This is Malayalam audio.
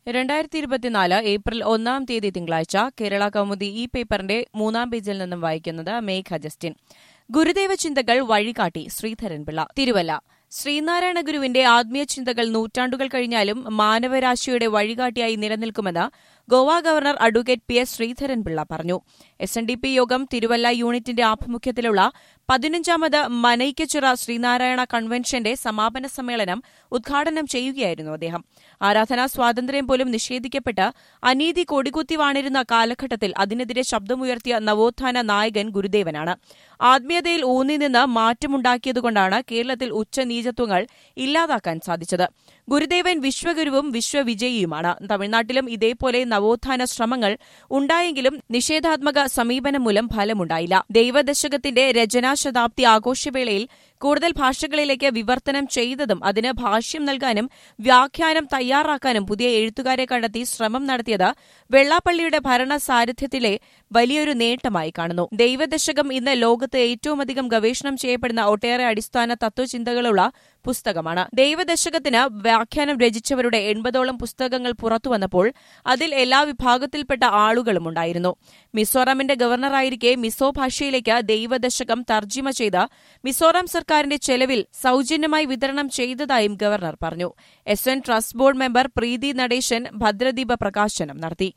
രണ്ടായിരത്തി ഇരുപത്തിനാല് ഏപ്രിൽ ഒന്നാം തീയതി തിങ്കളാഴ്ച കേരള കൗമുദി ഈ പേപ്പറിന്റെ മൂന്നാം പേജിൽ നിന്നും വായിക്കുന്നത് മേഘ ജസ്റ്റിൻ ഗുരുദേവ ചിന്തകൾ വഴികാട്ടി ശ്രീധരൻപിള്ള തിരുവല്ല ശ്രീനാരായണ ഗുരുവിന്റെ ആത്മീയ ചിന്തകൾ നൂറ്റാണ്ടുകൾ കഴിഞ്ഞാലും മാനവരാശിയുടെ വഴികാട്ടിയായി നിലനിൽക്കുമെന്ന് Goa governor advocate P S Sreedharan Pillai പറഞ്ഞു എസ് എൻ ഡി പി യോഗം തിരുവല്ല യൂണിറ്റിന്റെ ആഭിമുഖ്യത്തിലുള്ള പതിനഞ്ചാമത് മനൈക്കച്ചിറ ശ്രീനാരായണ കൺവെൻഷന്റെ സമാപന സമ്മേളനം ഉദ്ഘാടനം ചെയ്യുകയായിരുന്നു അദ്ദേഹം ആരാധനാ സ്വാതന്ത്ര്യം പോലും നിഷേധിക്കപ്പെട്ട് അനീതി കൊടികുത്തി വാണിരുന്ന കാലഘട്ടത്തിൽ അതിനെതിരെ ശബ്ദമുയർത്തിയ നവോത്ഥാന നായകൻ ഗുരുദേവനാണ് ആത്മീയതയിൽ ഊന്നി നിന്ന് മാറ്റമുണ്ടാക്കിയതുകൊണ്ടാണ് കേരളത്തിൽ ഉച്ചനീചത്വങ്ങൾ ഇല്ലാതാക്കാൻ സാധിച്ചത് ഗുരുദേവൻ വിശ്വഗുരുവും വിശ്വവിജയിയുമാണ് തമിഴ്നാട്ടിലും ഇതേപോലെ നവോത്ഥാന ശ്രമങ്ങൾ ഉണ്ടായെങ്കിലും നിഷേധാത്മക സമീപനം മൂലം ഫലമുണ്ടായില്ല ദൈവദശകത്തിന്റെ രചനാശതാബ്ദി ആഘോഷവേളയിൽ കൂടുതൽ ഭാഷകളിലേക്ക് വിവർത്തനം ചെയ്തതും അതിന് ഭാഷ്യം നൽകാനും വ്യാഖ്യാനം തയ്യാറാക്കാനും പുതിയ എഴുത്തുകാരെ കണ്ടെത്തി ശ്രമം നടത്തിയത് വെള്ളാപ്പള്ളിയുടെ ഭരണ സാരഥ്യത്തിലെ വലിയൊരു നേട്ടമായി കാണുന്നു ദൈവദശകം ഇന്ന് ലോകത്ത് ഏറ്റവുമധികം ഗവേഷണം ചെയ്യപ്പെടുന്ന ഒട്ടേറെ അടിസ്ഥാന തത്വചിന്തകളുള്ള പുസ്തകമാണ് ദൈവദശകത്തിന് വ്യാഖ്യാനം രചിച്ചവരുടെ എൺപതോളം പുസ്തകങ്ങൾ പുറത്തുവന്നപ്പോൾ അതിൽ എല്ലാ വിഭാഗത്തിൽപ്പെട്ട ആളുകളും ഉണ്ടായിരുന്നു മിസോറാമിന്റെ ഗവർണറായിരിക്കെ മിസോ ഭാഷയിലേക്ക് ദൈവദശകം തർജിമ ചെയ്ത് മിസോറാം സർക്കാരിന്റെ ചെലവിൽ സൌജന്യമായി വിതരണം ചെയ്തതായും ഗവർണർ പറഞ്ഞു S N trust board member Preethi Natesan ഭദ്രദീപ പ്രകാശനം നടത്തി